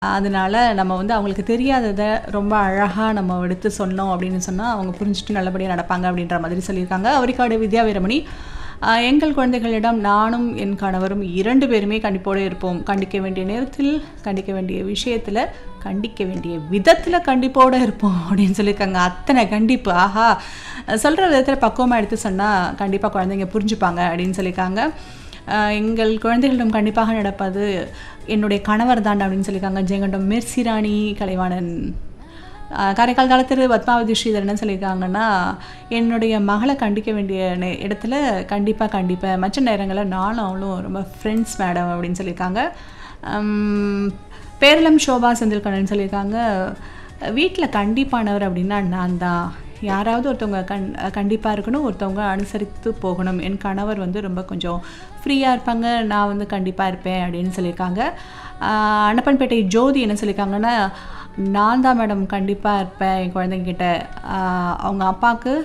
அதனால நம்ம வந்து அவங்களுக்கு தெரியாதத ரொம்ப அழகா நம்ம எடுத்து சொன்னோம் அப்படின்னு சொன்னா, அவங்க புரிஞ்சுட்டு நல்லபடியா நடப்பாங்க அப்படின்ற மாதிரி சொல்லியிருக்காங்க. அவரிக்காடு வித்யா வீரமணி, அ எங்கள் குழந்தைகளிடம் நானும் என் கணவரும் 2 பேருமே கண்டிப்போடு இருப்போம். கண்டிக்க வேண்டிய நேரத்தில், கண்டிக்க வேண்டிய விஷயத்துல, கண்டிக்க வேண்டிய விதத்துல கண்டிப்போட இருப்போம் அப்படின்னு சொல்லியிருக்காங்க. அத்தனை கண்டிப்பு. ஆஹா! சொல்ற விதத்துல பக்குவமா எடுத்து சொன்னா, கண்டிப்பா குழந்தைங்க புரிஞ்சுப்பாங்க அப்படின்னு சொல்லியிருக்காங்க. அ எங்கள் குழந்தைகளிடம் கண்டிப்பாக நடப்பது என்னுடைய கணவர் தான் அப்படின்னு சொல்லியிருக்காங்க. ஜெயங்கொண்டம் மெர்சிராணி கலைவாணன். அ காரைக்கால் தாளத்திரு பத்மாவதி ஸ்ரீதர் என்ன சொல்லியிருக்காங்கன்னா, என்னுடைய மகள கண்டிக்க வேண்டிய நே இடத்துல கண்டிப்பா கண்டிப்பேன். மற்ற நேரங்கள்ல நானும் அவளும் ரொம்ப ஃப்ரெண்ட்ஸ் மேடம் அப்படின்னு சொல்லியிருக்காங்க. ம் பேரளம் ஷோபா செந்தில்கண்ணன் சொல்லியிருக்காங்க, வீட்ல கண்டிப்பானவர் அப்படின்னா நான் தான். யாராவது ஒருத்தவங்க கண் கண்டிப்பா இருக்கணும், ஒருத்தவங்க அனுசரித்து போகணும். என் கணவர் வந்து ரொம்ப கொஞ்சம் ஃப்ரீயா இருப்பாங்க. நான் வந்து கண்டிப்பா இருப்பேன் அப்படின்னு சொல்லியிருக்காங்க. அ அனப்பன்பேட்டை ஜோதி என்ன சொல்லியிருக்காங்கன்னா, நான் தான் மேடம் கண்டிப்பா இருப்பேன் என் குழந்தைங்ககிட்ட. அ அவங்க அப்பாக்கு